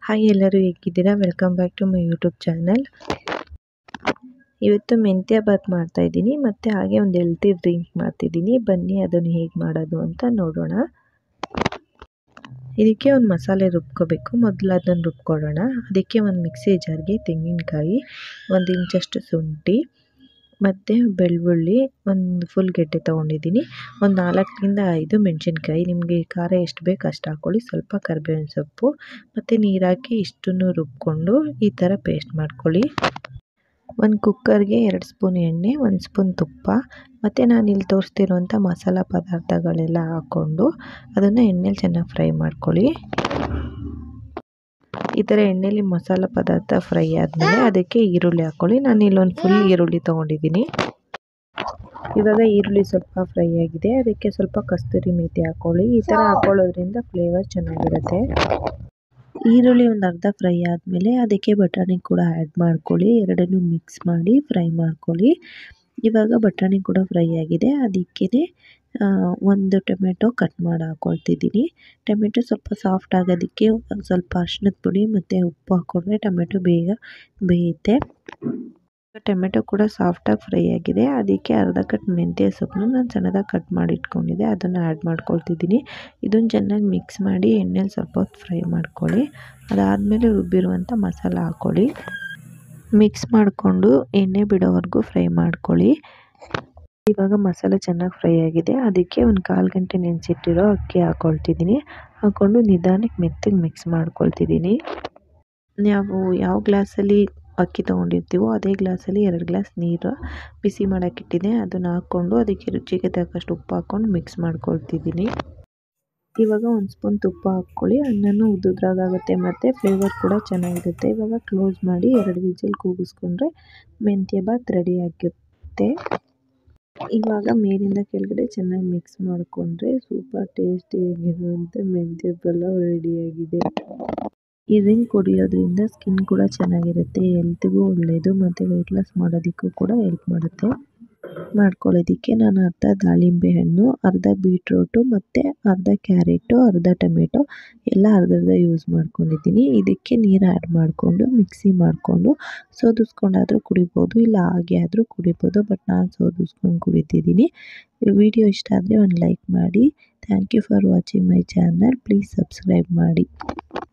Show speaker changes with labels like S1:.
S1: hi ಎಲ್ಲರೂ ಹೇಗಿದ್ದೀರಾ welcome back to my YouTube channel ಇವತ್ತು ಮೆಂತ್ಯ ಬಾತ್ ಮಾಡ್ತಾ ಇದ್ದೀನಿ ಮತ್ತು ಹಾಗೆ ಒಂದು ಹೆಲ್ತಿ ಡ್ರಿಂಕ್ ಮಾಡ್ತಿದ್ದೀನಿ ಬನ್ನಿ ಅದನ್ನು ಹೇಗೆ ಮಾಡೋದು ಅಂತ ನೋಡೋಣ ಇದಕ್ಕೆ ಒಂದು ಮಸಾಲೆ ರುಬ್ಕೋಬೇಕು ಮೊದಲು ಅದನ್ನು ರುಬ್ಕೊಳ್ಳೋಣ ಅದಕ್ಕೆ ಒಂದು ಮಿಕ್ಸಿ ಜಾರ್ಗೆ ತೆಂಗಿನಕಾಯಿ ಒಂದು ಇಂಚಷ್ಟು ಶುಂಠಿ ಮತ್ತು ಬೆಳ್ಳುಳ್ಳಿ ಒಂದು ಫುಲ್ ಗೆಡ್ಡೆ ತೊಗೊಂಡಿದ್ದೀನಿ ಒಂದು ನಾಲ್ಕರಿಂದ ಐದು ಮೆಣಸಿನ್ಕಾಯಿ ನಿಮಗೆ ಖಾರ ಎಷ್ಟು ಬೇಕು ಅಷ್ಟು ಹಾಕ್ಕೊಳ್ಳಿ ಸ್ವಲ್ಪ ಕರಿಬೇವಿನ ಸೊಪ್ಪು ಮತ್ತು ನೀರು ಹಾಕಿ ಇಷ್ಟನ್ನು ರುಬ್ಕೊಂಡು ಈ ಥರ ಪೇಸ್ಟ್ ಮಾಡ್ಕೊಳ್ಳಿ ಒಂದು ಕುಕ್ಕರ್ಗೆ ಎರಡು ಸ್ಪೂನ್ ಎಣ್ಣೆ ಒಂದು ಸ್ಪೂನ್ ತುಪ್ಪ ಮತ್ತು ನಾನು ಇಲ್ಲಿ ತೋರಿಸ್ತಿರುವಂಥ ಮಸಾಲ ಪದಾರ್ಥಗಳೆಲ್ಲ ಹಾಕ್ಕೊಂಡು ಅದನ್ನು ಎಣ್ಣೆಲಿ ಚೆನ್ನಾಗಿ ಫ್ರೈ ಮಾಡ್ಕೊಳ್ಳಿ ಈ ಥರ ಎಣ್ಣೆಲಿ ಮಸಾಲ ಪದಾರ್ಥ ಫ್ರೈ ಆದಮೇಲೆ ಅದಕ್ಕೆ ಈರುಳ್ಳಿ ಹಾಕ್ಕೊಳ್ಳಿ ನಾನು ಇಲ್ಲೊಂದು ಫುಲ್ ಈರುಳ್ಳಿ ತೊಗೊಂಡಿದ್ದೀನಿ ಇವಾಗ ಈರುಳ್ಳಿ ಸ್ವಲ್ಪ ಫ್ರೈ ಆಗಿದೆ ಅದಕ್ಕೆ ಸ್ವಲ್ಪ ಕಸ್ತೂರಿ ಮೇಥಿ ಹಾಕ್ಕೊಳ್ಳಿ ಈ ಥರ ಹಾಕ್ಕೊಳ್ಳೋದ್ರಿಂದ ಫ್ಲೇವರ್ ಚೆನ್ನಾಗಿರುತ್ತೆ ಈರುಳ್ಳಿ ಒಂದು ಅರ್ಧ ಫ್ರೈ ಆದಮೇಲೆ ಅದಕ್ಕೆ ಬಟಾಣಿ ಕೂಡ ಆ್ಯಡ್ ಮಾಡ್ಕೊಳ್ಳಿ ಎರಡನ್ನೂ ಮಿಕ್ಸ್ ಮಾಡಿ ಫ್ರೈ ಮಾಡ್ಕೊಳ್ಳಿ ಇವಾಗ ಬಟಾಣಿ ಕೂಡ ಫ್ರೈ ಆಗಿದೆ ಅದಕ್ಕೆ ಒಂದು ಟೊಮೆಟೊ ಕಟ್ ಮಾಡಿ ಹಾಕ್ಕೊಳ್ತಿದ್ದೀನಿ ಟೊಮೆಟೊ ಸ್ವಲ್ಪ ಸಾಫ್ಟ್ ಆಗೋದಕ್ಕೆ ಸ್ವಲ್ಪ ಅರ್ಶಿನದ ಪುಡಿ ಮತ್ತು ಉಪ್ಪು ಹಾಕ್ಕೊಂಡ್ರೆ ಟೊಮೆಟೊ ಬೇಗ ಬೇಯುತ್ತೆ ಟೊಮೆಟೊ ಕೂಡ ಸಾಫ್ಟಾಗಿ ಫ್ರೈ ಆಗಿದೆ ಅದಕ್ಕೆ ಅರ್ಧ ಕಟ್ ಮೆಂತ್ಯ ಸೊಪ್ಪನ್ನು ನಾನು ಸಣ್ಣದಾಗಿ ಕಟ್ ಮಾಡಿ ಇಟ್ಕೊಂಡಿದ್ದೆ ಅದನ್ನು ಆ್ಯಡ್ ಮಾಡ್ಕೊಳ್ತಿದ್ದೀನಿ ಇದನ್ನು ಚೆನ್ನಾಗಿ ಮಿಕ್ಸ್ ಮಾಡಿ ಎಣ್ಣೆಲಿ ಸ್ವಲ್ಪ ಹೊತ್ತು ಫ್ರೈ ಮಾಡ್ಕೊಳ್ಳಿ ಅದಾದಮೇಲೆ ರುಬ್ಬಿರುವಂಥ ಮಸಾಲ ಹಾಕ್ಕೊಳ್ಳಿ ಮಿಕ್ಸ್ ಮಾಡಿಕೊಂಡು ಎಣ್ಣೆ ಬಿಡೋವರೆಗೂ ಫ್ರೈ ಮಾಡ್ಕೊಳ್ಳಿ ಇವಾಗ ಮಸಾಲೆ ಚೆನ್ನಾಗಿ ಫ್ರೈ ಆಗಿದೆ ಅದಕ್ಕೆ ಒಂದು ಕಾಲು ಗಂಟೆ ನೆನೆಸಿಟ್ಟಿರೋ ಅಕ್ಕಿ ಹಾಕ್ಕೊಳ್ತಿದ್ದೀನಿ ಹಾಕ್ಕೊಂಡು ನಿಧಾನಕ್ಕೆ ಮೆತ್ತಗೆ ಮಿಕ್ಸ್ ಮಾಡ್ಕೊಳ್ತಿದ್ದೀನಿ ನಾವು ಯಾವ ಗ್ಲಾಸಲ್ಲಿ ಅಕ್ಕಿ ತೊಗೊಂಡಿರ್ತೀವೋ ಅದೇ ಗ್ಲಾಸಲ್ಲಿ ಎರಡು ಗ್ಲಾಸ್ ನೀರು ಬಿಸಿ ಮಾಡೋಕ್ಕಿಟ್ಟಿದೆ ಅದನ್ನು ಹಾಕ್ಕೊಂಡು ಅದಕ್ಕೆ ರುಚಿಗೆ ತಕ್ಕಷ್ಟು ಉಪ್ಪು ಹಾಕ್ಕೊಂಡು ಮಿಕ್ಸ್ ಮಾಡ್ಕೊಳ್ತಿದ್ದೀನಿ ಇವಾಗ ಒಂದು ಸ್ಪೂನ್ ತುಪ್ಪ ಹಾಕ್ಕೊಳ್ಳಿ ಅನ್ನನೂ ಉದ್ದುದ್ರಾಗುತ್ತೆ ಮತ್ತು ಫ್ಲೇವರ್ ಕೂಡ ಚೆನ್ನಾಗಿರುತ್ತೆ ಇವಾಗ ಕ್ಲೋಸ್ ಮಾಡಿ ಎರಡು ವಿಜಿಲ್ ಕೂಗಿಸ್ಕೊಂಡ್ರೆ ಮೆಂತ್ಯ ಬಾತ್ ರೆಡಿ ಆಗುತ್ತೆ ಇವಾಗ ಮೇಲಿಂದ ಕೆಳಗಡೆ ಚೆನ್ನಾಗಿ ಮಿಕ್ಸ್ ಮಾಡಿಕೊಂಡ್ರೆ ಸೂಪರ್ ಟೇಸ್ಟಿಯಾಗಿರುವಂಥ ಮೆಂತ್ಯ ಪಲಾವ್ ರೆಡಿಯಾಗಿದೆ ಈ ಡ್ರಿಂಕ್ ಕುಡಿಯೋದ್ರಿಂದ ಸ್ಕಿನ್ ಕೂಡ ಚೆನ್ನಾಗಿರುತ್ತೆ ಹೆಲ್ತ್ಗೂ ಒಳ್ಳೆಯದು ಮತ್ತು ವೆಯ್ಟ್ ಲಾಸ್ ಮಾಡೋದಕ್ಕೂ ಕೂಡ ಹೆಲ್ಪ್ ಮಾಡುತ್ತೆ ಮಾಡ್ಕೊಳ್ಳೋದಕ್ಕೆ ನಾನು ಅರ್ಧ ದಾಳಿಂಬೆ ಹಣ್ಣು ಅರ್ಧ ಬೀಟ್ರೋಟು ಮತ್ತು ಅರ್ಧ ಕ್ಯಾರೆಟು ಅರ್ಧ ಟೊಮೆಟೊ ಎಲ್ಲ ಅರ್ಧ ಅರ್ಧ ಯೂಸ್ ಮಾಡ್ಕೊಂಡಿದ್ದೀನಿ ಇದಕ್ಕೆ ನೀರು ಆ್ಯಡ್ ಮಾಡಿಕೊಂಡು ಮಿಕ್ಸಿ ಮಾಡಿಕೊಂಡು ಸೋದಿಸ್ಕೊಂಡಾದರೂ ಕುಡಿಬೋದು ಇಲ್ಲ ಹಾಗೆ ಆದರೂ ಕುಡಿಬೋದು ಬಟ್ ನಾನು ಸೋದಿಸ್ಕೊಂಡು ಕುಡಿತಿದ್ದೀನಿ ವಿಡಿಯೋ ಇಷ್ಟ ಆದರೆ ಒಂದು ಲೈಕ್ ಮಾಡಿ thank you for watching my channel please subscribe ಮಾಡಿ